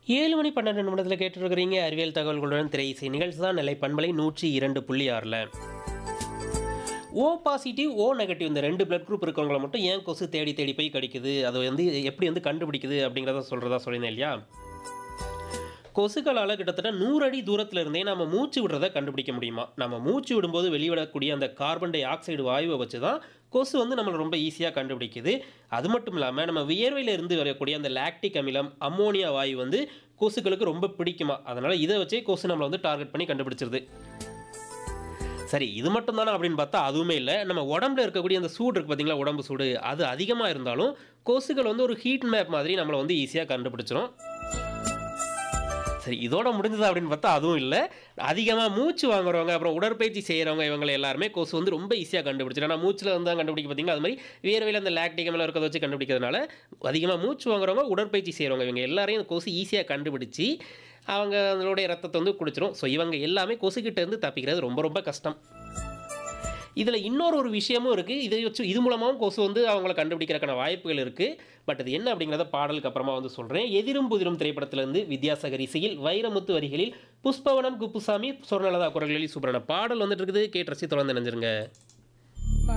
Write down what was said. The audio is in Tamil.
ஏழு மணி பன்னெண்டு நிமிடத்தில் கேட்டுருக்கிறீங்க அறிவியல் தகவல்களுடன் திரை இசை நிகழ்ச்சி தான் நிலை பண்பலை நூற்றி இரண்டு புள்ளி ஆறில் ஓ பாசிட்டிவ் ஓ நெகட்டிவ் இந்த ரெண்டு பிளட் குரூப் இருக்கவங்கள மட்டும் ஏன் கொசு தேடி தேடி போய் கடிக்குது அதை வந்து எப்படி வந்து கண்டுபிடிக்குது அப்படிங்கிறத சொல்கிறதா சொல்லியிருந்தேன் இல்லையா கொசுக்களால் கிட்டத்தட்ட நூறு அடி தூரத்தில் இருந்தே நம்ம மூச்சு விடுறதை கண்டுபிடிக்க முடியுமா நம்ம மூச்சு விடும்போது வெளிவிடக்கூடிய அந்த கார்பன் டை ஆக்சைடு வாயுவை வச்சு தான் கொசு வந்து நம்மளை ரொம்ப ஈஸியாக கண்டுபிடிக்குது அது மட்டும் இல்லாமல் நம்ம வியர்வையில் இருந்து வரக்கூடிய அந்த லாக்டிக் அமிலம் அம்மோனியா வாயு வந்து கொசுக்களுக்கு ரொம்ப பிடிக்குமா அதனால் இதை வச்சே கொசு நம்மளை வந்து டார்கெட் பண்ணி கண்டுபிடிச்சிருது சரி இது மட்டும் தானே அப்படின்னு பார்த்தா அதுவுமே இல்லை நம்ம உடம்புல இருக்கக்கூடிய அந்த சூடு இருக்குது பார்த்தீங்களா உடம்பு சூடு அது அதிகமாக இருந்தாலும் கொசுக்கள் வந்து ஒரு ஹீட் மேப் மாதிரி நம்மளை வந்து ஈஸியாக கண்டுபிடிச்சிரும் சரி இதோட முடிஞ்சது அப்படின்னு பார்த்தா அதுவும் இல்லை அதிகமாக மூச்சு வாங்குறவங்க அப்புறம் உடற்பயிற்சி செய்கிறவங்க இவங்களை எல்லாருமே கொசு வந்து ரொம்ப ஈஸியாக கண்டுபிடிச்சிடும் ஆனால் மூச்சில் வந்து தான் கண்டுபிடிக்க பார்த்தீங்களா அது மாதிரி வேர்வையில் அந்த லாக்டிகமெல்லாம் இருக்கிறத வச்சு கண்டுபிடிக்கிறதுனால அதிகமாக மூச்சு வாங்குறவங்க உடற்பயிற்சி செய்கிறவங்க இவங்க எல்லாரையும் இந்த கொசு ஈஸியாக கண்டுபிடிச்சி அவங்க அதனுடைய ரத்தத்தை வந்து குடிச்சிரும் ஸோ இவங்க எல்லாமே கொசுக்கிட்ட இருந்து தப்பிக்கிறது ரொம்ப ரொம்ப கஷ்டம் இதில் இன்னொரு ஒரு விஷயமும் இருக்குது இதை வச்சு இது மூலமாகவும் கொசு வந்து அவங்கள கண்டுபிடிக்கிறதுக்கான வாய்ப்புகள் இருக்குது பட் அது என்ன அப்படிங்கிறத பாடலுக்கு அப்புறமா வந்து சொல்கிறேன் எதிரும் புதிரும் திரைப்படத்திலிருந்து வித்யாசாகர் இசையில் வைரமுத்து வரிகளில் புஷ்பவனம் குப்புசாமி சொர்ணலதா குரல்களில் சூப்பரான பாடல் வந்துட்டு இருக்குது கேட்டு ரசி தொடர்ந்து நினைஞ்சிருங்க